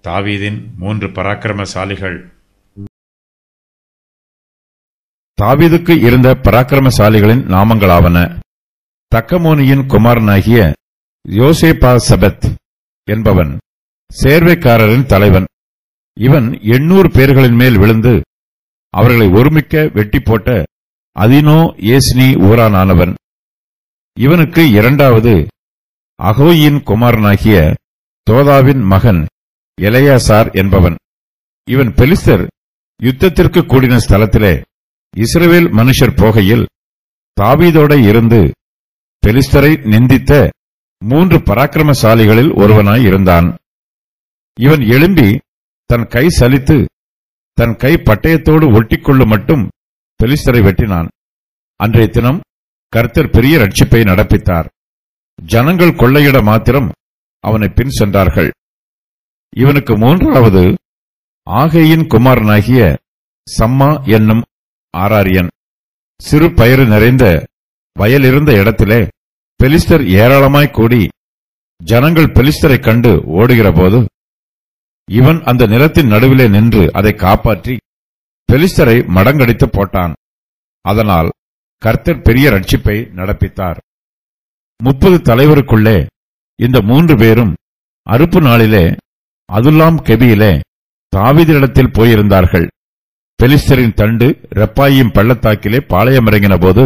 தாவீதின் மூன்று பராக்கிரமசாலிகள் தாவீதுக்கு இருந்த பராக்கிரமசாலிகளின் நாமங்களாவன தக்கமோனியின் குமாரனாகிய யோசேபா சபத் என்பவன் சேர்வைக்காரரின் தலைவன் இவன் எண்ணூறு பேர்களின் மேல் விழுந்து அவர்களை ஒருமிக்க வெட்டி போட்ட அதினோ ஏஸ்னி ஊரானானவன் இவனுக்கு இரண்டாவது அகோயின் குமாரனாகிய தோதாவின் மகன் எலையாசார் என்பவன் இவன் பெலிஸ்தர் யுத்தத்திற்கு கூடின ஸ்தலத்திலே இஸ்ரவேல் மனுஷர் போகையில் தாவீதோட இருந்து பெலிஸ்தரை நிந்தித்த மூன்று பராக்கிரமசாலிகளில் ஒருவனாய் இருந்தான் இவன் எழும்பி தன் கை சலித்து தன் கை பட்டயத்தோடு ஒட்டிக்கொள்ளும் மட்டும் பெலிஸ்தரை வெட்டினான் அன்றைய தினம் கர்த்தர் பெரிய ரட்சிப்பை நடப்பித்தார் ஜனங்கள் கொள்ளையிட மாத்திரம் அவனை பின் சென்றார்கள் இவனுக்கு மூன்றாவது ஆகையின் குமாரனாகிய சம்மா என்னும் ஆராரியன் சிறு பயிறு நிறைந்த வயலிருந்த இடத்திலே பெலிஸ்தர் ஏராளமாய் கூடி ஜனங்கள் பெலிஸ்தரைக் கண்டு ஓடுகிறபோது இவன் அந்த நிலத்தின் நடுவிலே நின்று அதை காப்பாற்றி பெலிஸ்தரை மடங்கடித்து போட்டான் அதனால் கர்த்தர் பெரிய ரட்சிப்பை நடப்பித்தார் முப்பது தலைவருக்குள்ளே இந்த மூன்று பேரும் அறுப்பு நாளிலே அதுல்லாம் கெபியிலே தாவீதிடத்தில் போயிருந்தார்கள் பெலிஸ்தரின் தண்டு ரெப்பாயும் பள்ளத்தாக்கிலே பாளையமிறங்கின போது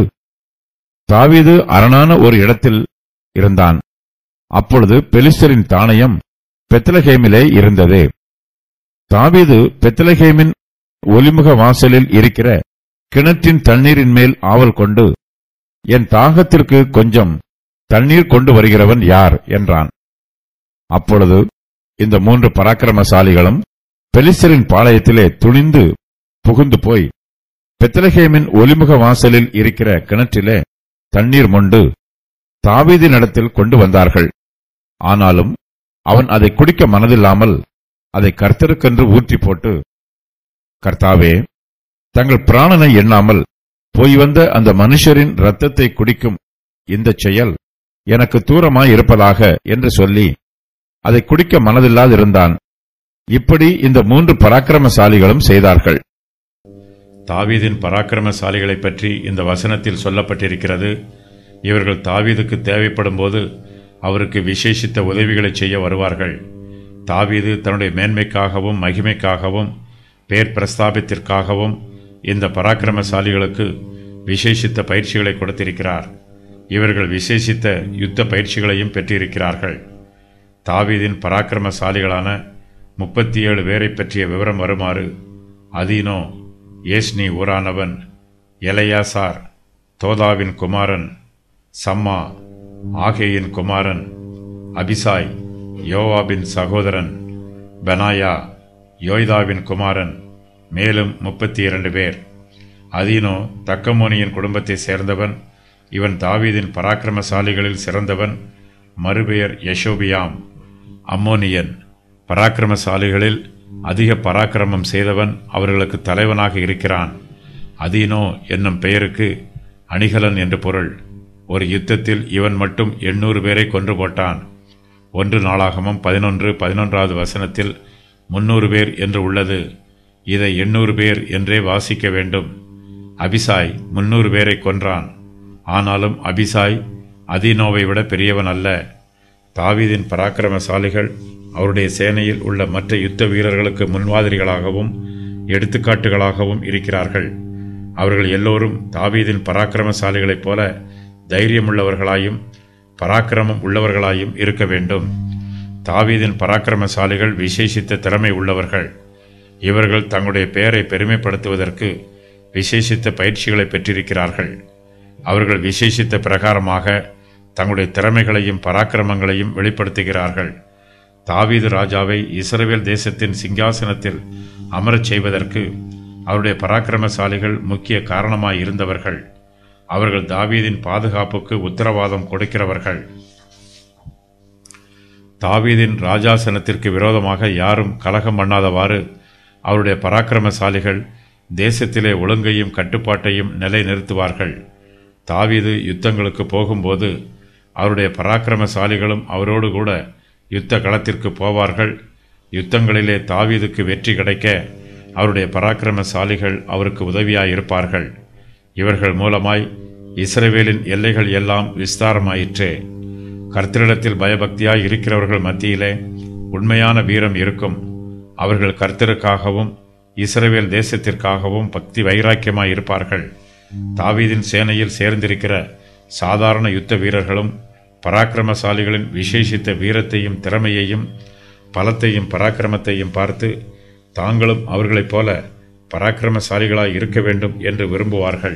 தாவீது அரணான ஒரு இடத்தில் இருந்தான் அப்பொழுது பெலிஸ்தரின் தானயம் பெத்லஹேமிலே இருந்தது தாவீது பெத்லஹேமின் ஒலிமுக வாசலில் இருக்கிற கிணற்றின் தண்ணீரின் மேல் ஆவல் கொண்டு என் தாகத்திற்கு கொஞ்சம் தண்ணீர் கொண்டு வருகிறவன் யார் என்றான் அப்பொழுது இந்த மூன்று பராக்கிரமசாலிகளும் பெலிஸ்தரின் பாளையத்திலே துணிந்து புகுந்து போய் பெத்லஹேமின் ஒலிமுக வாசலில் இருக்கிற கிணற்றிலே தண்ணீர் மொண்டு தாவீதினிடத்தில் கொண்டு வந்தார்கள் ஆனாலும் அவன் அதை குடிக்க மனதில்லாமல் அதை கர்த்தருக்கென்று ஊற்றி போட்டு கர்த்தாவே தங்கள் பிராணனை எண்ணாமல் போய் வந்த அந்த மனுஷரின் இரத்தத்தை குடிக்கும் இந்தச் செயல் எனக்கு தூரமாய் இருப்பதாக என்று சொல்லி அதை குடிக்க மனதில்லாதிருந்தான் இப்படி இந்த மூன்று பராக்கிரமசாலிகளும் செய்தார்கள் தாவீதின் பராக்கிரமசாலிகளைப் பற்றி இந்த வசனத்தில் சொல்லப்பட்டிருக்கிறது இவர்கள் தாவீதுக்கு தேவைப்படும் போது அவருக்கு விசேஷித்த உதவிகளை செய்ய வருவார்கள் தாவீது தன்னுடைய மேன்மைக்காகவும் மகிமைக்காகவும் பேர் பிரஸ்தாபத்திற்காகவும் இந்த பராக்கிரமசாலிகளுக்கு விசேஷித்த பயிற்சிகளை கொடுத்திருக்கிறார் இவர்கள் விசேஷித்த யுத்த பயிற்சிகளையும் பெற்றிருக்கிறார்கள் தாவீதின் பராக்கிரமசாலிகளான முப்பத்தி ஏழு பேரை பற்றிய விவரம் வருமாறு அதீனோ ஏஸ்னி ஊரானவன் எலையாசார் தோதாவின் குமாரன் சம்மா ஆகேயின் குமாரன் அபிசாய் யோவாபின் சகோதரன் பெனாயா யோய்தாவின் குமாரன் மேலும் முப்பத்தி இரண்டு பேர் அதீனோ தக்கமோனியின் குடும்பத்தைச் சேர்ந்தவன் இவன் தாவீதின் பராக்கிரமசாலிகளில் சிறந்தவன் மறுபெயர் யஷோபியாம் அம்மோனியன் பராக்கிரமசாலிகளில் அதிக பராக்கிரமம் செய்தவன் அவர்களுக்கு தலைவனாக இருக்கிறான் அதீனோ என்னும் பெயருக்கு அணிகலன் என்று பொருள் ஒரு யுத்தத்தில் இவன் மட்டும் எண்ணூறு பேரை கொன்று போட்டான் ஒன்று நாளாகமும் பதினொன்று பதினொன்றாவது வசனத்தில் முன்னூறு பேர் என்று உள்ளது இதை எண்ணூறு பேர் என்றே வாசிக்க வேண்டும் அபிசாய் முன்னூறு பேரை கொன்றான் ஆனாலும் அபிசாய் அதீனோவை விட பெரியவன் அல்ல தாவீதின் பராக்கிரமசாலிகள் அவருடைய சேனையில் உள்ள மற்ற யுத்த வீரர்களுக்கு முன்மாதிரிகளாகவும் எடுத்துக்காட்டுகளாகவும் இருக்கிறார்கள் அவர்கள் எல்லோரும் தாவீதின் பராக்கிரமசாலிகளைப் போல தைரியமுள்ளவர்களாயும் பராக்கிரமம் உள்ளவர்களாயும் இருக்க வேண்டும் தாவீதின் பராக்கிரமசாலிகள் விசேஷித்த திறமை உள்ளவர்கள் இவர்கள் தங்களுடைய பெயரை பெருமைப்படுத்துவதற்கு விசேஷித்த பயிற்சிகளை பெற்றிருக்கிறார்கள் அவர்கள் விசேஷித்த பிரகாரமாக தங்களுடைய திறமைகளையும் பராக்கிரமங்களையும் வெளிப்படுத்துகிறார்கள் தாவீது ராஜாவை இஸ்ரவேல் தேசத்தின் சிங்காசனத்தில் அமரச் செய்வதற்கு அவருடைய பராக்கிரமசாலிகள் முக்கிய காரணமாய் இருந்தவர்கள் அவர்கள் தாவீதின் பாதுகாப்புக்கு உத்தரவாதம் கொடுக்கிறவர்கள் தாவீதின் ராஜாசனத்திற்கு விரோதமாக யாரும் கலகம் பண்ணாதவாறு அவருடைய பராக்கிரமசாலிகள் தேசத்திலே ஒழுங்கையும் கட்டுப்பாட்டையும் நிலைநிறுத்துவார்கள் தாவீது யுத்தங்களுக்கு போகும்போது அவருடைய பராக்கிரமசாலிகளும் அவரோடு கூட யுத்த களத்திற்கு போவார்கள் யுத்தங்களிலே தாவீதுக்கு வெற்றி கிடைக்க அவருடைய பராக்கிரமசாலிகள் அவருக்கு உதவியாயிருப்பார்கள் இவர்கள் மூலமாய் இஸ்ரவேலின் எல்லைகள் எல்லாம் விஸ்தாரமாயிற்று கர்த்தரிடத்தில் பயபக்தியாய் இருக்கிறவர்கள் மத்தியிலே உண்மையான வீரம் இருக்கும் அவர்கள் கர்த்தருக்காகவும் இஸ்ரவேல் தேசத்திற்காகவும் பக்தி வைராக்கியமாய் இருப்பார்கள் தாவீதின் சேனையில் சேர்ந்திருக்கிற சாதாரண யுத்த வீரர்களும் பராக்கிரமசாலிகளின் விசேஷித்த வீரத்தையும் திறமையையும் பலத்தையும் பராக்கிரமத்தையும் பார்த்து தாங்களும் அவர்களைப் போல பராக்கிரமசாலிகளாய் இருக்க வேண்டும் என்று விரும்புவார்கள்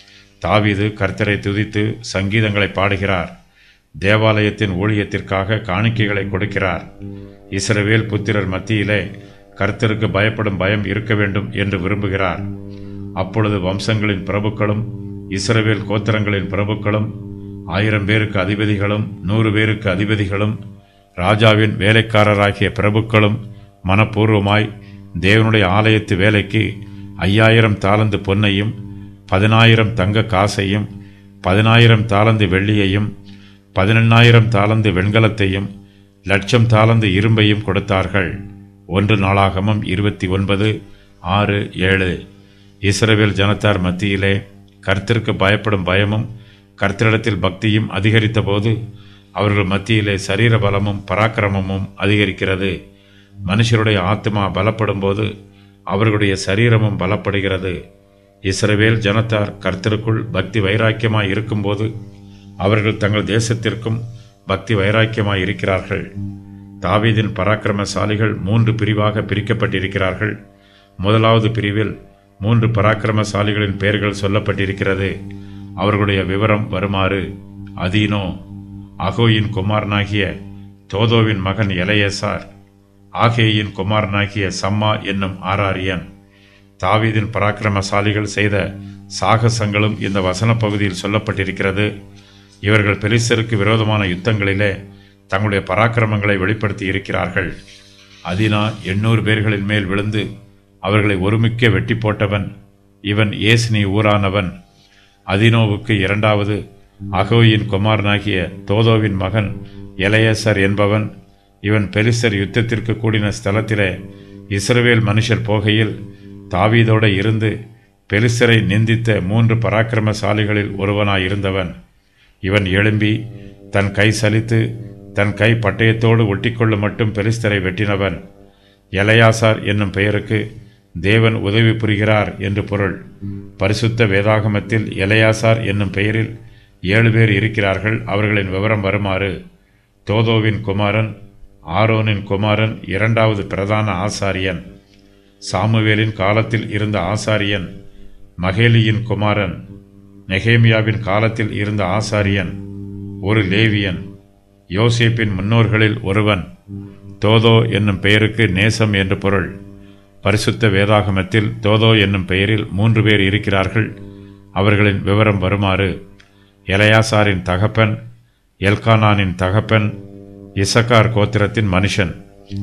தாவீது கர்த்தரை துதித்து சங்கீதங்களை பாடுகிறார் தேவாலயத்தின் ஊழியத்திற்காக காணிக்கைகளை கொடுக்கிறார் இஸ்ரவேல் புத்திரர் மத்தியிலே கர்த்தருக்கு பயப்படும் பயம் இருக்க வேண்டும் என்று விரும்புகிறார் அப்பொழுது வம்சங்களின் பிரபுக்களும் இஸ்ரவேல் கோத்திரங்களின் பிரபுக்களும் ஆயிரம் பேருக்கு அதிபதிகளும் நூறு பேருக்கு அதிபதிகளும் ராஜாவின் வேலைக்காரராகிய பிரபுக்களும் மனப்பூர்வமாய் தேவனுடைய ஆலயத்து வேலைக்கு ஐயாயிரம் தாளந்து பொன்னையும் பதினாயிரம் தங்க காசையும் பதினாயிரம் தாளந்து வெள்ளியையும் பதினெண்ணாயிரம் தாளந்து வெண்கலத்தையும் லட்சம் தாளந்து இரும்பையும் கொடுத்தார்கள் ஒன்று நாளாகமும் இருபத்தி ஒன்பது ஆறு ஏழு இஸ்ரவேல் ஜனத்தார் மத்தியிலே கர்த்தருக்கு பயப்படும் பயமும் கர்த்தரிடத்தில் பக்தியும் அதிகரித்த போது அவர்கள் மத்தியிலே சரீர பலமும் பராக்கிரமமும் அதிகரிக்கிறது மனுஷருடைய ஆத்மா பலப்படும் போது அவர்களுடைய சரீரமும் பலப்படுகிறது இஸ்ரவேல் ஜனத்தார் கர்த்தருக்குள் பக்தி வைராக்கியமாய் இருக்கும்போது அவர்கள் தங்கள் தேசத்திற்கும் பக்தி வைராக்கியமாய் இருக்கிறார்கள் தாவீதின் பராக்கிரமசாலிகள் மூன்று பிரிவாக பிரிக்கப்பட்டிருக்கிறார்கள் முதலாவது பிரிவில் மூன்று பராக்கிரமசாலிகளின் பெயர்கள் சொல்லப்பட்டிருக்கிறது அவர்களுடைய விவரம் வருமாறு அதீனோ அகோயின் குமாரனாகிய தோதோவின் மகன் எலையசார் ஆகேயின் குமாரனாகிய சம்மா என்னும் ஆராரியன் தாவீதின் பராக்கிரமசாலிகள் செய்த சாகசங்களும் இந்த வசன பகுதியில் சொல்லப்பட்டிருக்கிறது இவர்கள் பெலிஸ்தருக்கு விரோதமான யுத்தங்களிலே தங்களுடைய பராக்கிரமங்களை வெளிப்படுத்தி இருக்கிறார்கள் அதினா எண்ணூறு பேர்களின் மேல் விழுந்து அவர்களை ஒருமிக்க வெட்டி போட்டவன் இவன் ஏஸ்னி ஊரானவன் அதினோவுக்கு இரண்டாவது அகோயின் குமாரனாகிய தோதோவின் மகன் எலையசர் என்பவன் இவன் பெலிஸ்தர் யுத்தத்திற்கு கூடின ஸ்தலத்திலே இஸ்ரவேல் மனுஷர் போகையில் தாவீதோட இருந்து பெலிஸ்தரை நிந்தித்த மூன்று பராக்கிரமசாலிகளில் ஒருவனாயிருந்தவன் இவன் எழும்பி தன் கை சலித்து தன் கை பட்டயத்தோடு ஒட்டிக்கொள்ள மட்டும் பெலிஸ்தரை வெட்டினவன் எலையாசார் என்னும் பெயருக்கு தேவன் உதவி புரிகிறார் என்று பொருள் பரிசுத்த வேதாகமத்தில் எலையாசார் என்னும் பெயரில் ஏழு பேர் இருக்கிறார்கள் அவர்களின் விவரம் வருமாறு தோதோவின் குமாரன் ஆரோனின் குமாரன் இரண்டாவது பிரதான ஆசாரியன் சாமுவேலின் காலத்தில் இருந்த ஆசாரியன் மகேலியின் குமாரன் நெகேமியாவின் காலத்தில் இருந்த ஆசாரியன் ஒரு லேவியன் யோசேப்பின் முன்னோர்களில் ஒருவன் தோதோ என்னும் பெயருக்கு நேசம் என்று பொருள் பரிசுத்த வேதாகமத்தில் தோதோ என்னும் பெயரில் மூன்று பேர் இருக்கிறார்கள் அவர்களின் விவரம் வருமாறு எலையாசாரின் தகப்பன் எல்கானானின் தகப்பன் இசக்கார் கோத்திரத்தின் மனுஷன்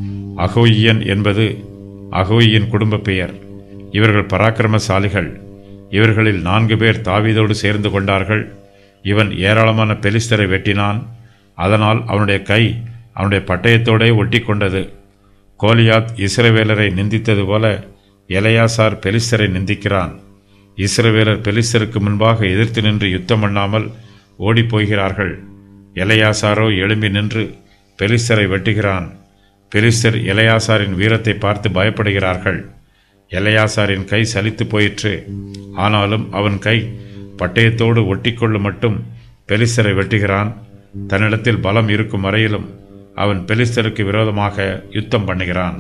அகோயியன் என்பது அகோயியின் குடும்ப பெயர் இவர்கள் பராக்கிரமசாலிகள் இவர்களில் நான்கு பேர் தாவீதோடு சேர்ந்து கொண்டார்கள் இவன் ஏராளமான பெலிஸ்தரை வெட்டினான் அதனால் அவனுடைய கை அவனுடைய பட்டயத்தோடே ஒட்டி கொண்டது கோலியாத் இஸ்ரவேலரை நிந்தித்தது போல எலையாசார் பெலிஸ்தரை நிந்திக்கிறான் இஸ்ரவேலர் பெலிஸ்தருக்கு முன்பாக எதிர்த்து நின்று யுத்தம் பண்ணாமல் ஓடிப்போகிறார்கள் எலையாசாரோ எழும்பி நின்று பெலிஸ்தரை வெட்டுகிறான் பெலிஸ்தர் எலையாசாரின் வீரத்தை பார்த்து பயப்படுகிறார்கள் எலையாசாரின் கை சலித்து போயிற்று ஆனாலும் அவன் கை பட்டயத்தோடு ஒட்டிக்கொள்ளும் மட்டும் பெலிஸ்தரை வெட்டுகிறான் தன்னிடத்தில் பலம் இருக்கும் வரையிலும் அவன் பெலிஸ்தருக்கு விரோதமாக யுத்தம் பண்ணுகிறான்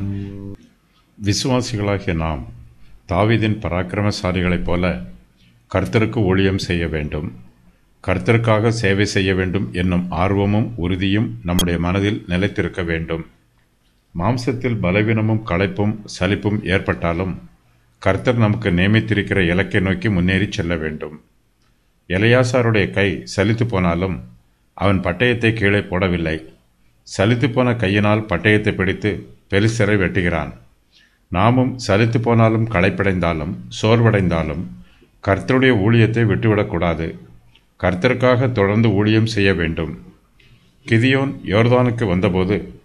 விசுவாசிகளாகிய நாம் தாவீதின் பராக்கிரமசாலிகளைப் போல கர்த்தருக்கு ஊழியம் செய்ய வேண்டும் கர்த்தருக்காக சேவை செய்ய வேண்டும் என்னும் ஆர்வமும் உறுதியும் நம்முடைய மனதில் நிலைத்திருக்க வேண்டும் மாம்சத்தில் பலவீனமும் களைப்பும் சலிப்பும் ஏற்பட்டாலும் கர்த்தர் நமக்கு நியமித்திருக்கிற இலக்கை நோக்கி முன்னேறி செல்ல வேண்டும் எலையாசாருடைய கை சலித்து போனாலும் அவன் பட்டயத்தை கீழே போடவில்லை சலித்து போன கையினால் பட்டயத்தை பிடித்து பெலிஸ்தரை வெட்டுகிறான் நாமும் சலித்து போனாலும் களைப்படைந்தாலும் சோர்வடைந்தாலும் கர்த்தருடைய ஊழியத்தை விட்டுவிடக்கூடாது கர்த்தருக்காக தொடர்ந்து ஊழியம் செய்ய வேண்டும் கிதியோன் யோர்தானுக்கு வந்தபோது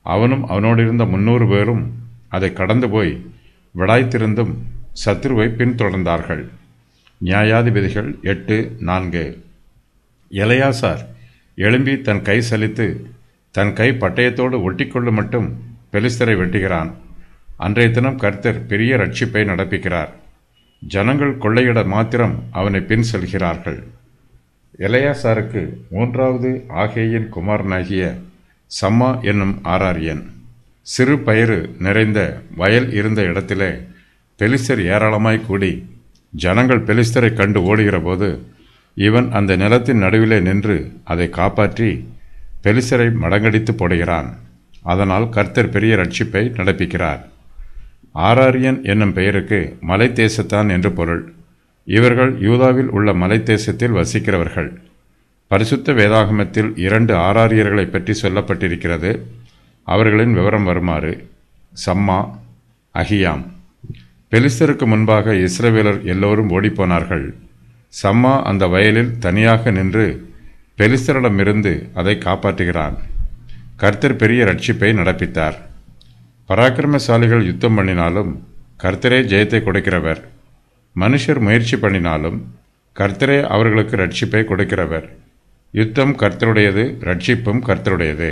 அவனும் அவனோடு இருந்த முன்னூறு பேரும் அதை கடந்து போய் விடாய்த்திருந்தும் சத்ருவை பின்தொடர்ந்தார்கள் நியாயாதிபதிகள் எட்டு நான்கு எலையாசார் எழும்பி தன் கை சலித்து தன் கை பட்டயத்தோடு ஒட்டிக்கொள்ளும் மட்டும் பெலிஸ்தரை வெட்டுகிறான் அன்றைய தினம் கர்த்தர் பெரிய ரட்சிப்பை நடப்பிக்கிறார் ஜனங்கள் கொள்ளையிட மாத்திரம் அவனை பின் செல்கிறார்கள் எலையாசாருக்கு மூன்றாவது ஆகேயின் குமாரனாகிய சம்மா என்னும் ஆராரியன் சிறு பயிறு நிறைந்த வயல் இருந்த இடத்திலே பெலிஸ்தர் ஏராளமாய் கூடி ஜனங்கள் பெலிஸ்தரை கண்டு ஓடுகிற போது இவன் அந்த நிலத்தின் நடுவிலே நின்று அதை காப்பாற்றி பெலிஸ்தரை மடங்கடித்து போடுகிறான் அதனால் கர்த்தர் பெரிய ரட்சிப்பை நடப்பிக்கிறார் ஆராரியன் என்னும் பெயருக்கு மலை தேசத்தான் என்று பொருள் இவர்கள் யூதாவில் உள்ள மலை தேசத்தில் வசிக்கிறவர்கள் பரிசுத்த வேதாகமத்தில் இரண்டு ஆராரியர்களை பற்றி சொல்லப்பட்டிருக்கிறது அவர்களின் விவரம் வருமாறு சம்மா அகியாம் பெலிஸ்தருக்கு முன்பாக இஸ்ரவேலர் எல்லோரும் ஓடிப்போனார்கள் சம்மா அந்த வயலில் தனியாக நின்று பெலிஸ்தரிடமிருந்து அதை காப்பாற்றுகிறான் கர்த்தர் பெரிய ரட்சிப்பை நடப்பித்தார் பராக்கிரமசாலிகள் யுத்தம் பண்ணினாலும் கர்த்தரே ஜெயத்தை கொடுக்கிறவர் மனுஷர் முயற்சி பண்ணினாலும் கர்த்தரே அவர்களுக்கு ரட்சிப்பை கொடுக்கிறவர் யுத்தம் கர்த்தருடையது ரட்சிப்பும் கர்த்தருடையது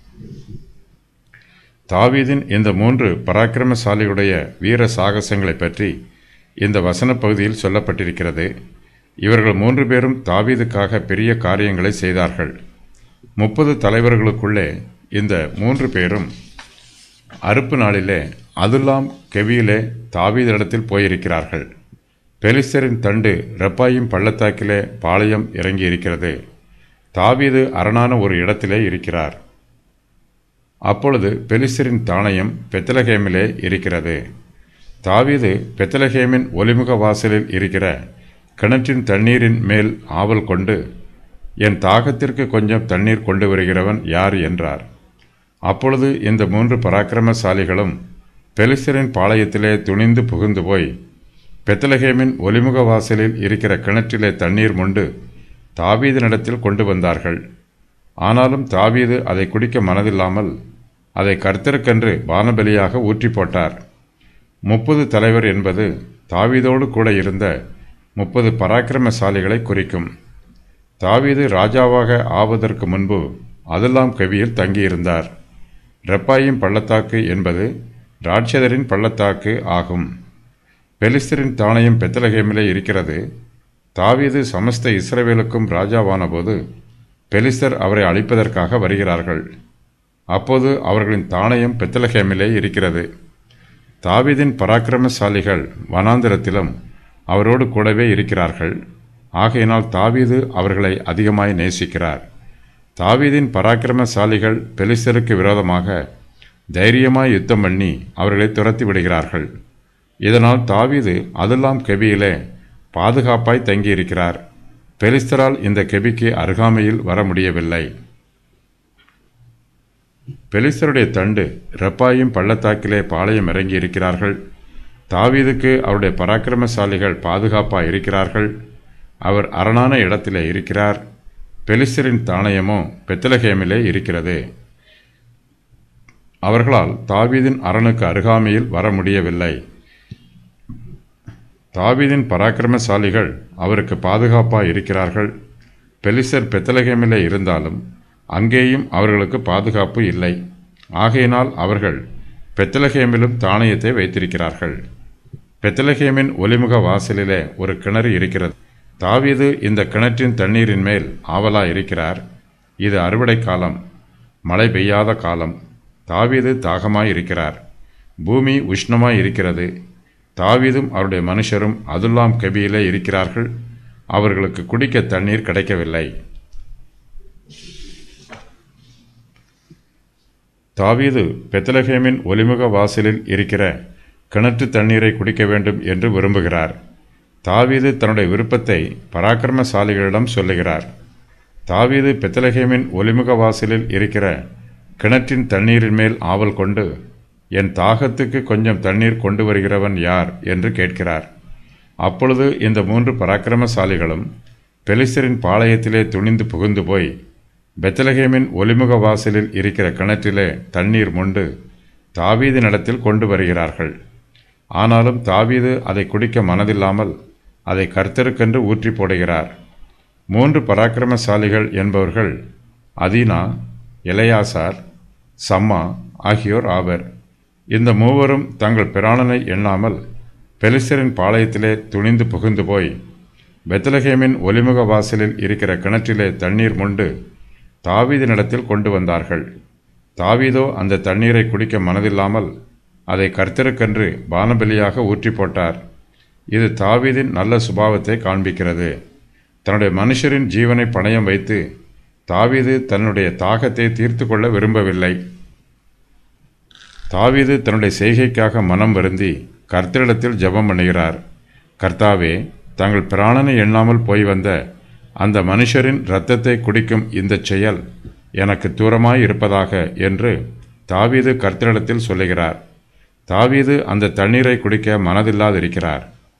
தாவீதின் இந்த மூன்று பராக்கிரமசாலிகளுடைய வீர சாகசங்களை பற்றி இந்த வசன பகுதியில் சொல்லப்பட்டிருக்கிறது இவர்கள் மூன்று பேரும் தாவீதுக்காக பெரிய காரியங்களை செய்தார்கள் முப்பது தலைவர்களுக்குள்ளே இந்த மூன்று பேரும் அறுப்பு நாளிலே அதுல்லாம் கெவியிலே தாவீதிடத்தில் போயிருக்கிறார்கள் பெலிஸ்தரின் தண்டு ரெப்பாயும் பள்ளத்தாக்கிலே பாளையம் இறங்கி இருக்கிறது தாவீது அரணான ஒரு இடத்திலே இருக்கிறார் அப்பொழுது பெலிஸ்தரின் தானயம் பெத்தலகேமிலே இருக்கிறது தாவீது பெத்தலகேமின் ஒலிமுக வாசலில் இருக்கிற கிணற்றின் தண்ணீரின் மேல் ஆவல் கொண்டு என் தாகத்திற்கு கொஞ்சம் தண்ணீர் கொண்டு வருகிறவன் யார் என்றார் அப்பொழுது இந்த மூன்று பராக்கிரமசாலிகளும் பெலிஸ்தரின் பாளையத்திலே துணிந்து புகுந்து போய் பெத்தலகேமின் ஒலிமுக வாசலில் இருக்கிற கிணற்றிலே தண்ணீர் மொண்டு தாவீதினிடத்தில் கொண்டு வந்தார்கள் ஆனாலும் தாவீது அதை குடிக்க மனதில்லாமல் அதை கர்த்தருக்கென்று பானபலியாக ஊற்றி போட்டார் முப்பது தலைவர் என்பது தாவீதோடு கூட இருந்த முப்பது பராக்கிரமசாலிகளை குறிக்கும் தாவீது ராஜாவாக ஆவதற்கு முன்பு அதெல்லாம் கவியில் தங்கியிருந்தார் ரெப்பாயும் பள்ளத்தாக்கு என்பது ராட்சதரின் பள்ளத்தாக்கு ஆகும் பெலிஸ்தரின் தானயம் பெத்தலகேமிலே இருக்கிறது தாவீது சமஸ்த இஸ்ரவேலுக்கும் ராஜாவானபோது பெலிஸ்தர் அவரை அழிப்பதற்காக வருகிறார்கள் அப்போது அவர்களின் தானயம் பெத்தலகேமிலே இருக்கிறது தாவீதின் பராக்கிரமசாலிகள் வனாந்திரத்திலும் அவரோடு கூடவே இருக்கிறார்கள் ஆகையினால் தாவீது அவர்களை அதிகமாய் நேசிக்கிறார் தாவீதின் பராக்கிரமசாலிகள் பெலிஸ்தருக்கு விரோதமாக தைரியமாய் யுத்தம் பண்ணி அவர்களை துரத்தி விடுகிறார்கள் இதனால் தாவீது அதெல்லாம் கெபியிலே பாதுகாப்பாய் தங்கியிருக்கிறார் பெலிஸ்தரால் இந்த கெபிக்கு அருகாமையில் வர முடியவில்லை பெலிஸ்தருடைய தண்டு ரெப்பாயும் பள்ளத்தாக்கிலே பாளையம் இறங்கி இருக்கிறார்கள் தாவீதுக்கு அவருடைய பராக்கிரமசாலிகள் பாதுகாப்பாக இருக்கிறார்கள் அவர் அரணான இடத்திலே இருக்கிறார் பெலிஸ்தரின் தானயமோ பெத்தலகேமிலே இருக்கிறது அவர்களால் தாவீதின் அரணுக்கு அருகாமையில் வர முடியவில்லை தாவீதின் பராக்கிரமசாலிகள் அவருக்கு பாதுகாப்பாக இருக்கிறார்கள் பெலிசர் பெத்தலகேமிலே இருந்தாலும் அங்கேயும் அவர்களுக்கு பாதுகாப்பு இல்லை ஆகையினால் அவர்கள் பெத்தலகேமிலும் தானியத்தை வைத்திருக்கிறார்கள் பெத்தலகேமின் ஒலிமுக வாசலிலே ஒரு கிணறு இருக்கிறது தாவீது இந்த கிணற்றின் தண்ணீரின் மேல் ஆவலா இருக்கிறார் இது அறுவடை காலம் மழை பெய்யாத காலம் தாவீது தாகமாய் இருக்கிறார் பூமி உஷ்ணமாய் இருக்கிறது தாவீதும் அவருடைய மனுஷரும் அதுல்லாம் கபியிலே இருக்கிறார்கள் அவர்களுக்கு குடிக்க தண்ணீர் கிடைக்கவில்லை தாவீது பெத்தலகேமின் ஒலிமுக வாசலில் இருக்கிற கிணற்று தண்ணீரை குடிக்க வேண்டும் என்று விரும்புகிறார் தாவீது தன்னுடைய விருப்பத்தை பராக்கிரமசாலிகளிடம் சொல்லுகிறார் தாவீது பெத்தலகேமின் ஒலிமுக வாசலில் இருக்கிற கிணற்றின் தண்ணீரின் மேல் ஆவல் கொண்டு என் தாகத்துக்கு கொஞ்சம் தண்ணீர் கொண்டு வருகிறவன் யார் என்று கேட்கிறார் அப்பொழுது இந்த மூன்று பராக்கிரமசாலிகளும் பெலிஸ்தரின் பாளையத்திலே துணிந்து புகுந்து போய் பெத்தலகேமின் ஒலிமுக வாசலில் இருக்கிற கிணற்றிலே தண்ணீர் மொண்டு தாவீதினிடத்தில் கொண்டு வருகிறார்கள் ஆனாலும் தாவீது அதை குடிக்க மனதில்லாமல் அதை கர்த்தருக்கென்று ஊற்றி போடுகிறார் மூன்று பராக்கிரமசாலிகள் என்பவர்கள் அதீனா எலையாசார் சம்மா ஆகியோர் ஆவர் இந்த மூவரும் தங்கள் பிராணனை எண்ணாமல் பெலிஸ்தரின் பாளையத்திலே துணிந்து புகுந்து போய் பெத்தலகேமின் ஒலிமுக வாசலில் இருக்கிற கிணற்றிலே தண்ணீர் முண்டு தாவீதினிடத்தில் கொண்டு வந்தார்கள் தாவீதோ அந்த தண்ணீரை குடிக்க மனதில்லாமல் அதை கர்த்தருக்கென்று பானபலியாக ஊற்றி போட்டார் இது தாவீதின் நல்ல சுபாவத்தை காண்பிக்கிறது தன்னுடைய மனுஷரின் ஜீவனை பணயம் வைத்து தாவீது தன்னுடைய தாகத்தை தீர்த்து கொள்ள விரும்பவில்லை தாவீது தன்னுடைய செய்கைக்காக மனம் வருந்தி கர்த்தரிடத்தில் ஜெபம் பண்ணுகிறார் கர்த்தாவே தங்கள் பிராணனை எண்ணாமல் போய் வந்த அந்த மனுஷரின் இரத்தத்தை குடிக்கும் இந்தச் செயல் எனக்கு தூரமாய் இருப்பதாக என்று தாவீது கர்த்தரிடத்தில் சொல்லுகிறார் தாவீது அந்த தண்ணீரை குடிக்க மனதில்லாதிருக்கிறார்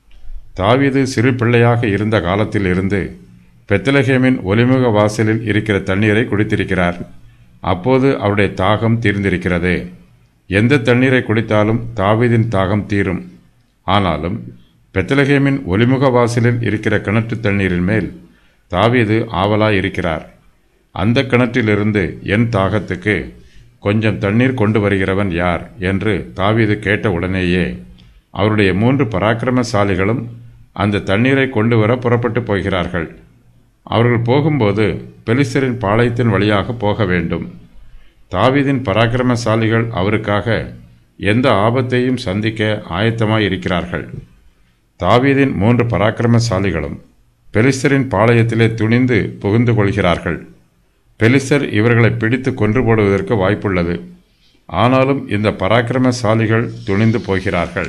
தாவீது சிறு பிள்ளையாக இருந்த காலத்தில் இருந்து பெத்தலகேமின் ஒலிமுக வாசலில் இருக்கிற தண்ணீரை குடித்திருக்கிறார் அப்போது அவருடைய தாகம் தீர்ந்திருக்கிறது எந்த தண்ணீரை குடித்தாலும் தாவீதின் தாகம் தீரும் ஆனாலும் பெத்தலகேமின் ஒலிமுக வாசலில் இருக்கிற கிணற்று தண்ணீரின் மேல் தாவீது ஆவலாய் இருக்கிறார் அந்த கிணற்றிலிருந்து என் தாகத்துக்கு கொஞ்சம் தண்ணீர் கொண்டு வருகிறவன் யார் என்று தாவீது கேட்ட உடனேயே அவருடைய மூன்று பராக்கிரமசாலிகளும் அந்த தண்ணீரை கொண்டு வர புறப்பட்டு போகிறார்கள் அவர்கள் போகும்போது பெலிஸ்தரின் பாளையத்தின் வழியாக போக வேண்டும் தாவீதின் பராக்கிரமசாலிகள் அவருக்காக எந்த ஆபத்தையும் சந்திக்க ஆயத்தமாய் இருக்கிறார்கள் தாவீதின் மூன்று பராக்கிரமசாலிகளும் பெலிஸ்தரின் பாளையத்திலே துணிந்து புகுந்து கொள்கிறார்கள் பெலிஸ்தர் இவர்களை பிடித்து கொன்று போடுவதற்கு வாய்ப்புள்ளது ஆனாலும் இந்த பராக்கிரமசாலிகள் துணிந்து போகிறார்கள்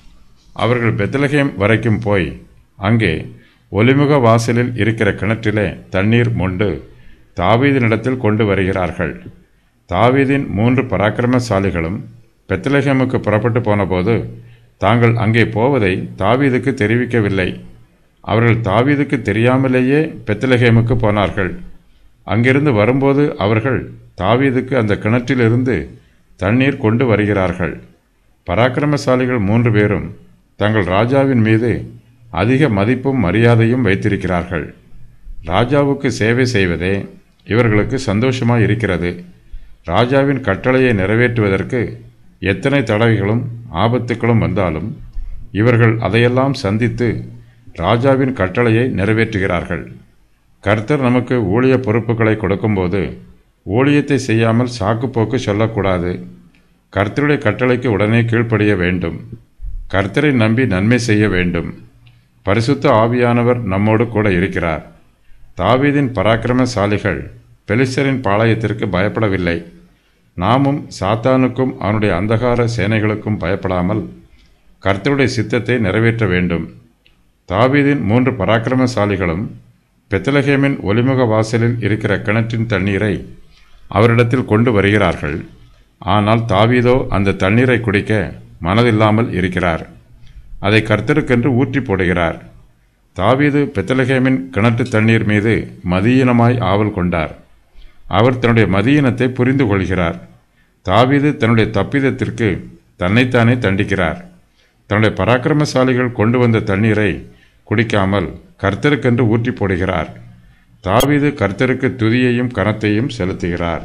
அவர்கள் பெத்லகேம் வரைக்கும் போய் அங்கே ஒலிமுக வாசலில் இருக்கிற கிணற்றிலே தண்ணீர் மொண்டு தாவீதினிடத்தில் கொண்டு வருகிறார்கள் தாவீதின் மூன்று பராக்கிரமசாலிகளும் பெத்லகேமுக்கு புறப்பட்டு போனபோது தாங்கள் அங்கே போவதை தாவீதுக்கு தெரிவிக்கவில்லை அவர்கள் தாவீதுக்கு தெரியாமலேயே பெத்லகேமுக்கு போனார்கள் அங்கிருந்து வரும்போது அவர்கள் தாவீதுக்கு அந்த கிணற்றிலிருந்து தண்ணீர் கொண்டு வருகிறார்கள் பராக்கிரமசாலிகள் மூன்று பேரும் தங்கள் ராஜாவின் மீது அதிக மதிப்பும் மரியாதையும் வைத்திருக்கிறார்கள் ராஜாவுக்கு சேவை செய்வதே இவர்களுக்கு சந்தோஷமாய் இருக்கிறது ராஜாவின் கட்டளையை நிறைவேற்றுவதற்கு எத்தனை தடவைகளும் ஆபத்துக்களும் வந்தாலும் இவர்கள் அதையெல்லாம் சந்தித்து ராஜாவின் கட்டளையை நிறைவேற்றுகிறார்கள் கர்த்தர் நமக்கு ஊழிய பொறுப்புகளை கொடுக்கும்போது ஊழியத்தை செய்யாமல் சாக்குப்போக்கு சொல்லக்கூடாது கர்த்தருடைய கட்டளைக்கு உடனே கீழ்ப்படிய வேண்டும் கர்த்தரை நம்பி நன்மை செய்ய வேண்டும் பரிசுத்த ஆவியானவர் நம்மோடு கூட இருக்கிறார் தாவீதின் பராக்கிரமசாலிகள் பெலிஸ்தரின் பாளையத்திற்கு பயப்படவில்லை நாமும் சாத்தானுக்கும் அவனுடைய அந்தகார சேனைகளுக்கும் பயப்படாமல் கர்த்தருடைய சித்தத்தை நிறைவேற்ற வேண்டும் தாவீதின் மூன்று பராக்கிரமசாலிகளும் பெத்தலகேமின் ஒலிமுக வாசலில் இருக்கிற கிணற்றின் தண்ணீரை அவரிடத்தில் கொண்டு வருகிறார்கள் ஆனால் தாவீதோ அந்த தண்ணீரை குடிக்க மனதில்லாமல் இருக்கிறார் அதை கர்த்தருக்கென்று ஊற்றி போடுகிறார் தாவீது பெத்தலகேமின் கிணற்று தண்ணீர் மீது மதியீனமாய் ஆவல் கொண்டார் அவர் தன்னுடைய மதியீனத்தை புரிந்து கொள்கிறார் தாவீது தன்னுடைய தப்பிதத்திற்கு தன்னைத்தானே தண்டிக்கிறார் தன்னுடைய பராக்கிரமசாலிகள் கொண்டு வந்த தண்ணீரை குடிக்காமல் கர்த்தருக்கென்று ஊற்றி போடுகிறார் தாவீது கர்த்தருக்கு துதியையும் கனத்தையும் செலுத்துகிறார்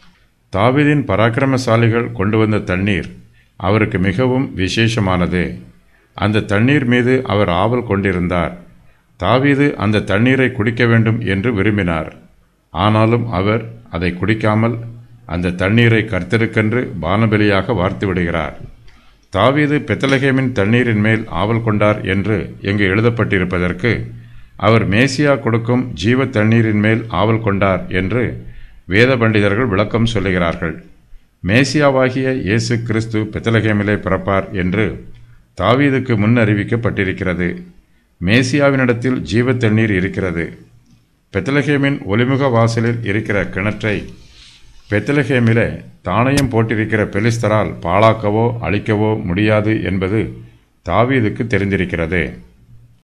தாவீதின் பராக்கிரமசாலிகள் கொண்டு வந்த தண்ணீர் அவருக்கு மிகவும் விசேஷமானது அந்த தண்ணீர் மீது அவர் ஆவல் கொண்டிருந்தார் தாவீது அந்த தண்ணீரை குடிக்க வேண்டும் என்று விரும்பினார் ஆனாலும் அவர் அதை குடிக்காமல் அந்த தண்ணீரை கர்த்தருக்கென்று பானபலியாக வார்த்து விடுகிறார் தாவீது பெத்தலகேமின் தண்ணீரின் மேல் ஆவல் கொண்டார் என்று இங்கு எழுதப்பட்டிருப்பதற்கு அவர் மேசியா கொடுக்கும் ஜீவ தண்ணீரின் மேல் ஆவல் கொண்டார் என்று வேத பண்டிதர்கள் விளக்கம் சொல்லுகிறார்கள் மேசியாவாகிய இயேசு கிறிஸ்து பெத்தலகேமிலே பிறப்பார் என்று தாவீதுக்கு முன் அறிவிக்கப்பட்டிருக்கிறது மேசியாவினிடத்தில் ஜீவ தண்ணீர் இருக்கிறது பெத்தலகேமின் ஒலிமுக வாசலில் இருக்கிற கிணற்றை பெத்தலகேமிலே தானயம் போட்டிருக்கிற பெலிஸ்தரால் பாழாக்கவோ அழிக்கவோ முடியாது என்பது தாவீதுக்கு தெரிந்திருக்கிறது